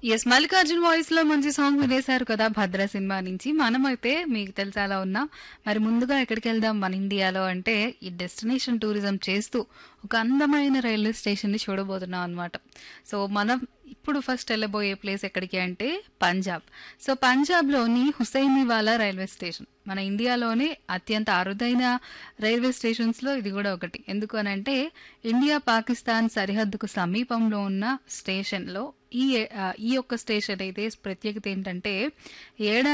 yes Mallikarjun voice లో మంచి song వినేశారు కదా భద్ర సినిమా నుంచి మనమైతే మీకు తెలుసా అలా ఉన్నా మరి ముందుగా ఎక్కడికి వెళ్దాం మన ఇండియాలో అంటే ఈ డెస్టినేషన్ టూరిజం చేస్తూ ఒక అందమైన రైల్వే స్టేషన్ ని చూడబోతున్నాం అనమాట సో మనం ఇప్పుడు ఫస్ట్ వెళ్ళబోయే ప్లేస్ ఎక్కడికి అంటే పంజాబ్ సో పంజాబ్లోని హుసైనీవాలా రైల్వే స్టేషన్ మన ఇండియాలోనే అత్యంత అరుదైన రైల్వే స్టేషన్స్ లో ఇది కూడా ఒకటి ఎందుకు అని అంటే ఇండియా పాకిస్తాన్ సరిహద్దుకు సమీపంలో ఉన్న స్టేషన్ లో ఈ ఆ, ఈ యొక్క స్టేషన్ అయితే ప్రత్యేకత ఏంటంటే ఏడా